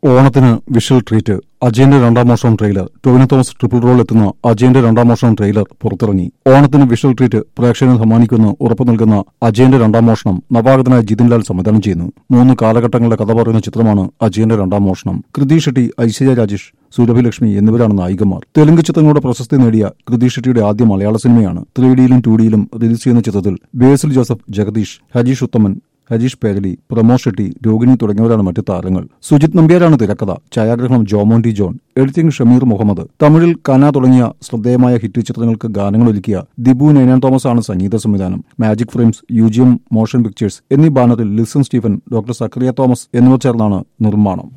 ഓണത്തിന് visual treat അജയന്റെ രണ്ടാം മോഷണം trailer Tovino Thomas triple role എത്തുന്ന അജയന്റെ രണ്ടാം മോഷണം ട്രെയിലർ പുറത്തിറങ്ങി ഓണത്തിന് വിഷ്വൽ ട്രീറ്റ് പ്രേക്ഷകന് സമ്മാനിക്കുമെന്ന് ഉറപ്പു നൽകുന്ന അജയന്റെ രണ്ടാം മോഷണം നവാഗതനായ ജിതിൻ ലാൽ സംവിധാനം ചെയ്യുന്നു മൂന്ന് കാലഘട്ടങ്ങളുടെ കഥ പറയുന്ന ചിത്രമാണ് അജയന്റെ രണ്ടാം മോഷണം കൃതി ഷെട്ടി ഐശ്വര്യ രാജേഷ് സുരഭിലക്ഷ്മി എന്നിവരാണ് നായികമാർ തെലുങ്ക് ചിത്രങ്ങളുടെ പ്രശസ്തി നേടിയ കൃതി ഷെട്ടിയുടെ ആദ്യ മലയാള സിനിമയാണ് ത്രീ ഡിയിലും ടു ഡിയിലും റിലീസ് ചെയ്യുന്ന ചിത്രത്തിൽ ബേസിൽ ജോസഫ് ജഗദീഷ് ഹജീഷ് ഉത്തമൻ ഹരീഷ് പേരലി പ്രമോദ് ഷെട്ടി രോഹിണി തുടങ്ങിയവരാണ് മറ്റു താരങ്ങൾ സുജിത് നമ്പ്യാരാണ് തിരക്കഥ ഛായാഗ്രഹണം ജോമോണ്ടി ജോൺ എഡിറ്റിംഗ് ഷമീർ മുഹമ്മദ് തമിഴിൽ കന തുടങ്ങിയ ശ്രദ്ധേയമായ ഹിറ്റ് ചിത്രങ്ങൾക്ക് ഗാനങ്ങൾ ഒരുക്കിയ ദിബു നൈനാൻ തോമസ് ആണ് സംഗീത സംവിധാനം magic frames UGM motion pictures എന്നീ ബാനറിൽ ലിസൺ സ്റ്റീഫൻ ഡോക്ടർ സക്കറിയ തോമസ് എന്നിവർ ചേർന്നാണ് നിർമ്മാണം